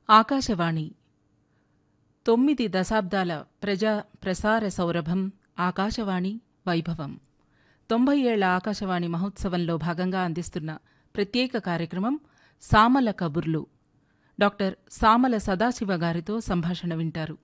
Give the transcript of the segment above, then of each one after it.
ఆకాశవాణి తొమ్మిది దశాబ్దాల ప్రజా ప్రసార సౌరభం ఆకాశవాణి వైభవం తొంభై ఏళ్ల ఆకాశవాణి మహోత్సవంలో భాగంగా అందిస్తున్న ప్రత్యేక కార్యక్రమం సామల కబుర్లు డాక్టర్ సామల సదాశివ గారితో సంభాషణ వింటారు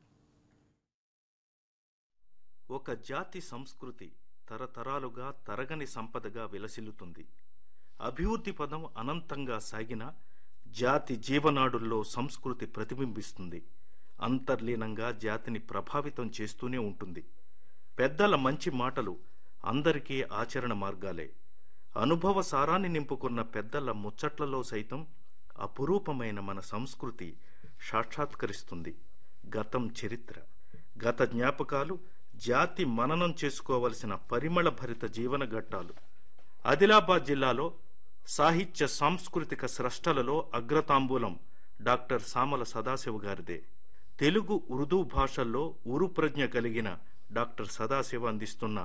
ఒక జాతి సంస్కృతి తరతరాలుగా తరగని సంపదగా విలసిల్లుతుంది అభివృద్ధి పదం అనంతంగా సాగిన జాతి జీవనాడుల్లో సంస్కృతి ప్రతిబింబిస్తుంది అంతర్లీనంగా జాతిని ప్రభావితం చేస్తూనే ఉంటుంది పెద్దల మంచి మాటలు అందరికీ ఆచరణ మార్గాలే అనుభవ సారాన్ని నింపుకున్న పెద్దల ముచ్చట్లలో సైతం అపురూపమైన మన సంస్కృతి సాక్షాత్కరిస్తుంది గతం చరిత్ర గత జ్ఞాపకాలు జాతి మననం చేసుకోవలసిన పరిమళ భరిత జీవన ఘట్టాలు ఆదిలాబాద్ జిల్లాలో సాహిత్య సాంస్కృతిక స్రష్టలలో అగ్రతాంబూలం డాక్టర్ సామల సదాశివ గారిదే తెలుగు ఉర్దూ భాషల్లో ఉరు ప్రజ్ఞ కలిగిన డాక్టర్ సదాశివ అందిస్తున్న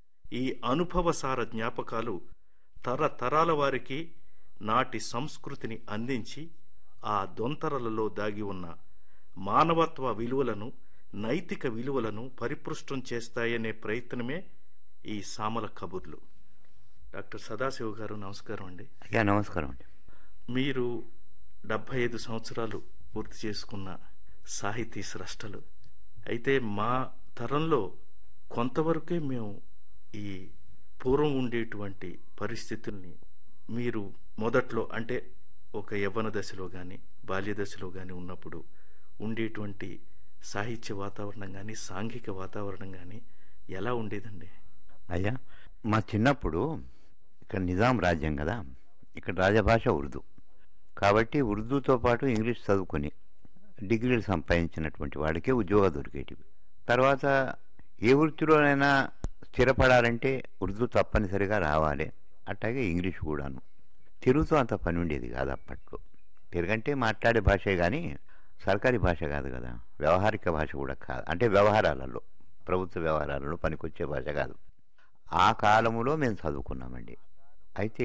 ఈ అనుభవసార జ్ఞాపకాలు తరతరాల వారికి నాటి సంస్కృతిని అందించి ఆ దొంతరలలో దాగి ఉన్న మానవత్వ విలువలను నైతిక విలువలను పరిపృష్టం చేస్తాయనే ప్రయత్నమే ఈ సామల కబుర్లు డాక్టర్ సదాశివ గారు నమస్కారం అండి అయ్యా నమస్కారం అండి మీరు డెబ్భై ఐదు సంవత్సరాలు పూర్తి చేసుకున్న సాహితీ స్రష్టలు అయితే మా తరంలో కొంతవరకే మేము ఈ పూర్వం ఉండేటువంటి పరిస్థితుల్ని మీరు మొదట్లో అంటే ఒక యవ్వన దశలో కానీ బాల్య దశలో కానీ ఉన్నప్పుడు ఉండేటువంటి సాహిత్య వాతావరణం కానీ సాంఘిక వాతావరణం కానీ ఎలా ఉండేదండి అయ్యా మా చిన్నప్పుడు ఇక్కడ నిజాం రాజ్యం కదా ఇక్కడ రాజభాష ఉర్దూ కాబట్టి ఉర్దూతో పాటు ఇంగ్లీష్ చదువుకొని డిగ్రీలు సంపాదించినటువంటి వాడికే ఉద్యోగాలు దొరికేటివి తర్వాత ఏ వృత్తిలోనైనా స్థిరపడాలంటే ఉర్దూ తప్పనిసరిగా రావాలి అట్లాగే ఇంగ్లీష్ కూడాను తెలుగుతో అంత పని ఉండేది కాదు అప్పట్లో తెలుగంటే మాట్లాడే భాషే కానీ సర్కారీ భాష కాదు కదా వ్యవహారిక భాష కూడా కాదు అంటే వ్యవహారాలలో ప్రభుత్వ వ్యవహారాలలో పనికొచ్చే భాష కాదు ఆ కాలములో మేము చదువుకున్నామండి అయితే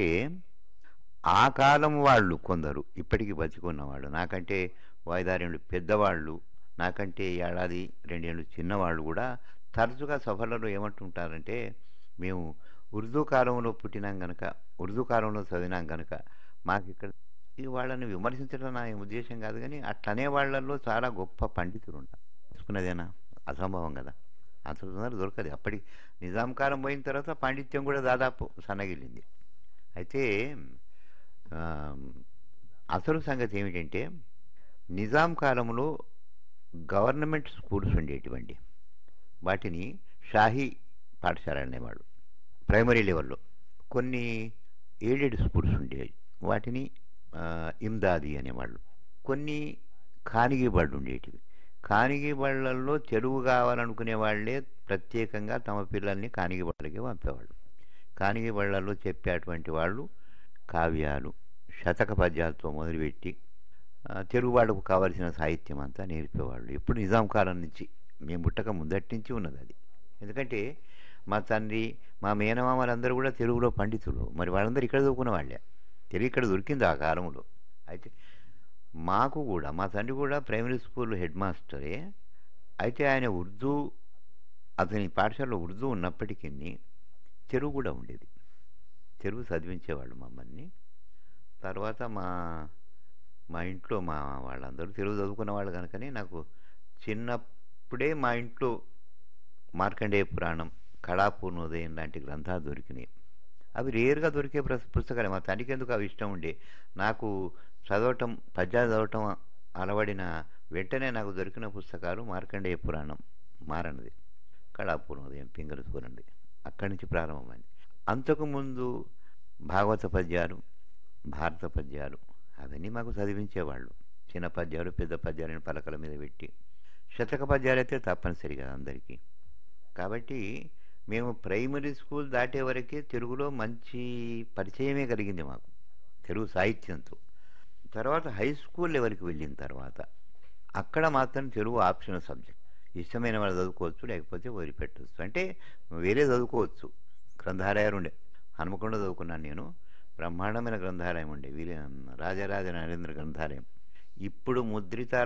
ఆ కాలం వాళ్ళు కొందరు ఇప్పటికీ బతికున్నవాళ్ళు నాకంటే వాయిదారేళ్ళు పెద్దవాళ్ళు నాకంటే ఏడాది రెండేళ్ళు చిన్నవాళ్ళు కూడా తరచుగా సభలలో ఏమంటుంటారంటే మేము ఉర్దూ కాలంలో పుట్టినాం గనక ఉర్దూ కాలంలో చదివినాం గనక మాకు ఇక్కడ ఈ వాళ్ళని విమర్శించడం నా ఉద్దేశం కాదు కానీ అట్లనే వాళ్ళల్లో చాలా గొప్ప పండితులు ఉంటారు తెలుసుకున్నదేనా అసంభవం కదా అంత తొందర దొరకదు అప్పటి నిజాం కాలం పోయిన తర్వాత పాండిత్యం కూడా దాదాపు సన్నగిల్లింది అయితే ఆ, అసలు సంగతి ఏమిటంటే నిజాం కాలంలో గవర్నమెంట్ స్కూల్స్ ఉండేటివండి వాటిని షాహీ పాఠశాల అనేవాళ్ళు ప్రైమరీ లెవెల్లో కొన్ని ఎయిడెడ్ స్కూల్స్ ఉండేవి వాటిని ఆ, ఇమ్దాది అనేవాళ్ళు కొన్ని ఖానిగీ బళ్ళు ఉండేటివి ఖానిగీ బళ్ళల్లో తెలుగు కావాలనుకునే వాళ్ళే ప్రత్యేకంగా తమ పిల్లల్ని ఖానిగీ బళ్ళకి పంపేవాళ్ళు ఖానిగీ బళ్ళల్లో చెప్పేటువంటి వాళ్ళు కావ్యాలు శతక పద్యాలతో మొదలుపెట్టి ఆ, తెలుగు వాళ్ళకు కావలసిన సాహిత్యం అంతా నేర్పేవాళ్ళు ఇప్పుడు నిజాం కాలం నుంచి మేము పుట్టక ముందటి నుంచి ఉన్నది అది ఎందుకంటే మా తండ్రి మా మేనమామలందరూ కూడా తెలుగులో పండితులు మరి వాళ్ళందరూ ఇక్కడ చదువుకున్న వాళ్ళే తెలుగు ఇక్కడ దొరికింది ఆ కాలంలో అయితే మాకు కూడా మా తండ్రి కూడా ప్రైమరీ స్కూల్ హెడ్ మాస్టరే అయితే ఆయన ఉర్దూ అతని పాఠశాలలో ఉర్దూ ఉన్నప్పటికీ తెలుగు కూడా ఉండేది తెలుగు చదివించేవాళ్ళు మమ్మల్ని తర్వాత మా మా ఇంట్లో మా వాళ్ళందరూ తెలుగు చదువుకున్న వాళ్ళు కనుకనే నాకు చిన్నప్పుడే మా ఇంట్లో మార్కండేయ పురాణం కళాపూర్ణోదయం లాంటి గ్రంథాలు దొరికినాయి అవి రేరుగా దొరికే పుస్- పుస్తకాలే మా తండ్రికి ఎందుకు అవి ఇష్టం ఉండే నాకు చదవటం పద్యాలు చదవటం అలవడిన వెంటనే నాకు దొరికిన పుస్తకాలు మార్కండేయ పురాణం మారనది కళాపూర్ణోదయం పింగళ సూరండి అక్కడి నుంచి ప్రారంభమైంది అంతకుముందు భాగవత పద్యాలు భారత పద్యాలు అవన్నీ మాకు చదివించేవాళ్ళు చిన్న పద్యాలు పెద్ద పద్యాలను పలకల మీద పెట్టి శతక పద్యాలు అయితే తప్పనిసరిగా అందరికీ కాబట్టి మేము ప్రైమరీ స్కూల్ దాటే వరకే తెలుగులో మంచి పరిచయమే కలిగింది మాకు తెలుగు సాహిత్యంతో తర్వాత హై స్కూల్ లెవెల్కి వెళ్ళిన తర్వాత అక్కడ మాత్రం తెలుగు ఆప్షనల్ సబ్జెక్ట్ ఇష్టమైన వాళ్ళు చదువుకోవచ్చు లేకపోతే వదిలిపెట్టవచ్చు అంటే వేరే చదువుకోవచ్చు గ్రంథాలయాలు ఉండే హనుమకొండ చదువుకున్నాను నేను బ్రహ్మాండమైన గ్రంథాలయం ఉండే వీరే రాజరాజ నరేంద్ర గ్రంథాలయం ఇప్పుడు ముద్రిత